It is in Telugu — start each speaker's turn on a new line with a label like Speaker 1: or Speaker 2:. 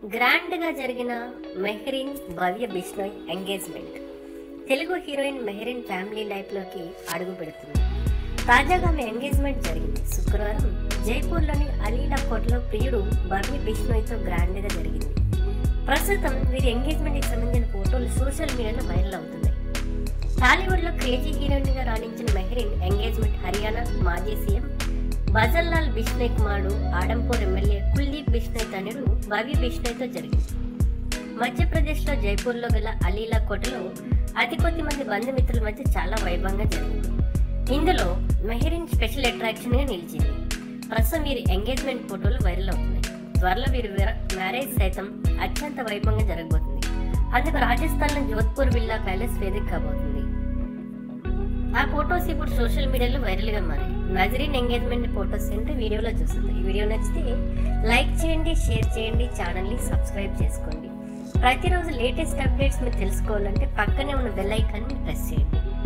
Speaker 1: గ్రాండ్ గా జరిగిన Mehreen Bhavya Bishnoi engagement Telugu heroine Mehreen family life లోకి అడుగు పెడుతుంది తాజాగా ఆమె ఎంగేజ్మెంట్ జరిగింది శుక్రవారం జైపూర్లోని అలీలా కోటలో ప్రియుడు భవ్య బిష్ణోయ్తో గ్రాండ్ గా జరిగింది ప్రస్తుతం వీరి ఎంగేజ్మెంట్ కి సంబంధించిన ఫోటోలు సోషల్ మీడియాలో వైరల్ అవుతున్నాయి టాలీవుడ్ లో క్రేజీ హీరోయిన్ గా రాణించిన మెహరీన్ ఎంగేజ్మెంట్ హర్యానా మాజీ సీఎం భజన్లాల్ బిష్ణోయ్ కుమారుడు ఆడంపూర్ ఎమ్మెల్యే కుల్దీప్ బిష్ణోయ్ తనుడు భవ్య బిష్ణోయ్తో జరిగింది మధ్యప్రదేశ్లో జైపూర్లో గల అలీలా కోటలో అతి కొద్ది మంది బంధుమిత్రుల మధ్య చాలా వైభవంగా జరిగింది ఇందులో మెహరీన్ స్పెషల్ అట్రాక్షన్ గా నిలిచింది ప్రస్తుతం వీరి ఎంగేజ్మెంట్ ఫోటోలు వైరల్ అవుతున్నాయి త్వరలో వీరి మ్యారేజ్ సైతం అత్యంత వైభవంగా జరగబోతుంది అందుకు రాజస్థాన్లో జోధ్పూర్ విల్లా ప్యాలెస్ వేదిక కాబోతుంది ఆ ఫొటోస్ ఇప్పుడు సోషల్ మీడియాలో వైరల్ గా మారాయి నజరీన్ ఎంగేజ్మెంట్ ఫొటోస్ ఏంటో వీడియోలో చూస్తుంది ఈ వీడియో నచ్చితే లైక్ చేయండి షేర్ చేయండి ఛానల్ని సబ్స్క్రైబ్ చేసుకోండి ప్రతిరోజు లేటెస్ట్ అప్డేట్స్ మీరు తెలుసుకోవాలంటే పక్కనే ఉన్న బెల్ ఐకాన్ని ప్రెస్ చేయండి